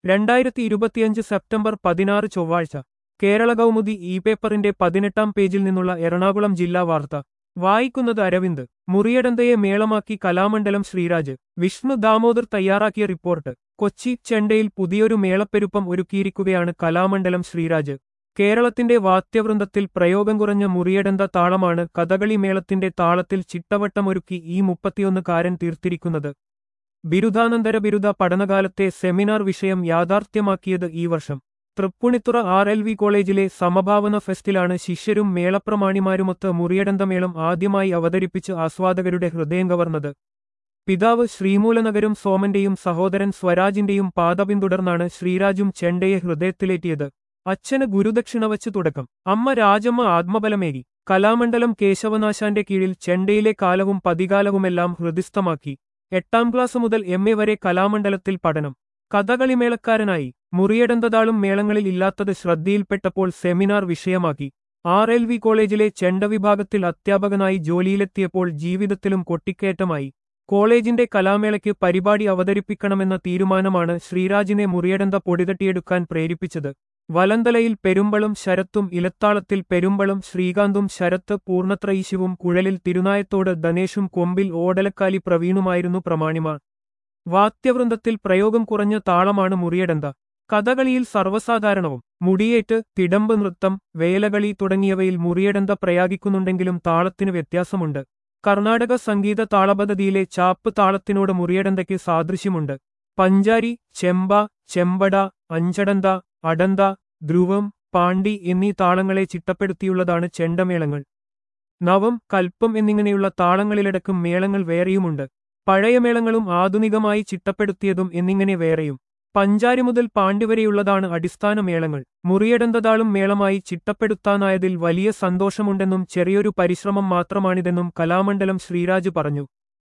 രണ്ടായിരത്തി ഇരുപത്തിയഞ്ച് സെപ്റ്റംബർ പതിനാറ് ചൊവ്വാഴ്ച കേരള കൗമുദി ഇ പേപ്പറിന്റെ പതിനെട്ടാം പേജിൽ നിന്നുള്ള എറണാകുളം ജില്ലാ വാർത്ത വായിക്കുന്നത് അരവിന്ദ് മുറിയടന്തയെ മേളമാക്കി കലാമണ്ഡലം ശ്രീരാജ് വിഷ്ണു ദാമോദർ തയ്യാറാക്കിയ റിപ്പോർട്ട് കൊച്ചി ചെണ്ടയിൽ പുതിയൊരു മേളപ്പെരുപ്പം ഒരുക്കിയിരിക്കുകയാണ് കലാമണ്ഡലം ശ്രീരാജ് കേരളത്തിന്റെ വാദ്യവൃന്ദത്തിൽ പ്രയോഗം കുറഞ്ഞ മുറിയടന്ത താളമാണ് കഥകളി മേളത്തിന്റെ താളത്തിൽ ചിട്ടവട്ടമൊരുക്കി ഈ മുപ്പത്തിയൊന്നുകാരൻ തീർത്തിരിക്കുന്നത് ബിരുദാനന്തര ബിരുദ പഠനകാലത്തെ സെമിനാർ വിഷയം യാഥാർത്ഥ്യമാക്കിയത് ഈ വർഷം തൃപ്പുണിത്തുറ ആർ എൽ വി കോളേജിലെ സമഭാവന ഫെസ്റ്റിലാണ് ശിഷ്യരും മേളപ്രമാണിമാരുമൊത്ത് മുറിയടന്തമേളം ആദ്യമായി അവതരിപ്പിച്ച് ആസ്വാദകരുടെ ഹൃദയം കവർന്നത് പിതാവ് ശ്രീമൂലനഗരും സോമന്റെയും സഹോദരൻ സ്വരാജിന്റെയും പാത പിന്തുടർന്നാണ് ശ്രീരാജും ചെണ്ടയെ ഹൃദയത്തിലേറ്റിയത് അച്ഛന് ഗുരുദക്ഷിണ വച്ച് തുടക്കം അമ്മ രാജമ്മ ആത്മബലമേകി കലാമണ്ഡലം കേശവനാശാന്റെ കീഴിൽ ചെണ്ടയിലെ കാലവും പതികാലവുമെല്ലാം ഹൃദിസ്ഥമാക്കി എട്ടാം ക്ലാസ് മുതൽ എം എ വരെ കലാമണ്ഡലത്തിൽ പഠനം കഥകളിമേളക്കാരനായി മുറിയടന്തതാളും മേളങ്ങളിൽ ഇല്ലാത്തത് ശ്രദ്ധയിൽപ്പെട്ടപ്പോൾ സെമിനാർ വിഷയമാക്കി ആർ എൽ വി കോളേജിലെ ചെണ്ട വിഭാഗത്തിൽ അധ്യാപകനായി ജോലിയിലെത്തിയപ്പോൾ ജീവിതത്തിലും കൊട്ടിക്കയറ്റമായി കോളേജിന്റെ കലാമേളയ്ക്ക് പരിപാടി അവതരിപ്പിക്കണമെന്ന തീരുമാനമാണ് ശ്രീരാജിനെ മുറിയടന്ത പൊടിതട്ടിയെടുക്കാൻ പ്രേരിപ്പിച്ചത് വലന്തലയിൽ പെരുമ്പളും ശരത്തും ഇലത്താളത്തിൽ പെരുമ്പളും ശ്രീകാന്തും ശരത്ത് പൂർണ്ണത്രയീശുവും കുഴലിൽ തിരുനായത്തോട് ധനേഷും കൊമ്പിൽ ഓടലക്കാലി പ്രവീണുമായിരുന്നു പ്രമാണിമാർ വാദ്യവൃന്ദത്തിൽ പ്രയോഗം കുറഞ്ഞ താളമാണ് മുറിയടന്ത കഥകളിയിൽ സർവ്വസാധാരണവും മുടിയേറ്റ് തിടമ്പ് നൃത്തം വേലകളി തുടങ്ങിയവയിൽ മുറിയടന്ത പ്രയാഗിക്കുന്നുണ്ടെങ്കിലും താളത്തിന് വ്യത്യാസമുണ്ട് കർണാടക സംഗീത താളപദ്ധതിയിലെ ചാപ്പ് താളത്തിനോട് മുറിയടന്തയ്ക്ക് സാദൃശ്യമുണ്ട് പഞ്ചാരി ചെമ്പ ചെമ്പട അഞ്ചടന്ത അടന്ത ധ്രുവം പാണ്ടി എന്നീ താളങ്ങളെ ചിട്ടപ്പെടുത്തിയുള്ളതാണ് ചെണ്ടമേളങ്ങൾ നവം കൽപ്പം എന്നിങ്ങനെയുള്ള താളങ്ങളിലടക്കം മേളങ്ങൾ വേറെയുമുണ്ട് പഴയ മേളങ്ങളും ആധുനികമായി ചിട്ടപ്പെടുത്തിയതും എന്നിങ്ങനെ വേറെയും പഞ്ചാരി മുതൽ പാണ്ടി വരെയുള്ളതാണ് അടിസ്ഥാന മേളങ്ങൾ മുറിയടന്തതാളും മേളമായി ചിട്ടപ്പെടുത്താനായതിൽ വലിയ സന്തോഷമുണ്ടെന്നും ചെറിയൊരു പരിശ്രമം മാത്രമാണിതെന്നും കലാമണ്ഡലം ശ്രീരാജ് പറഞ്ഞു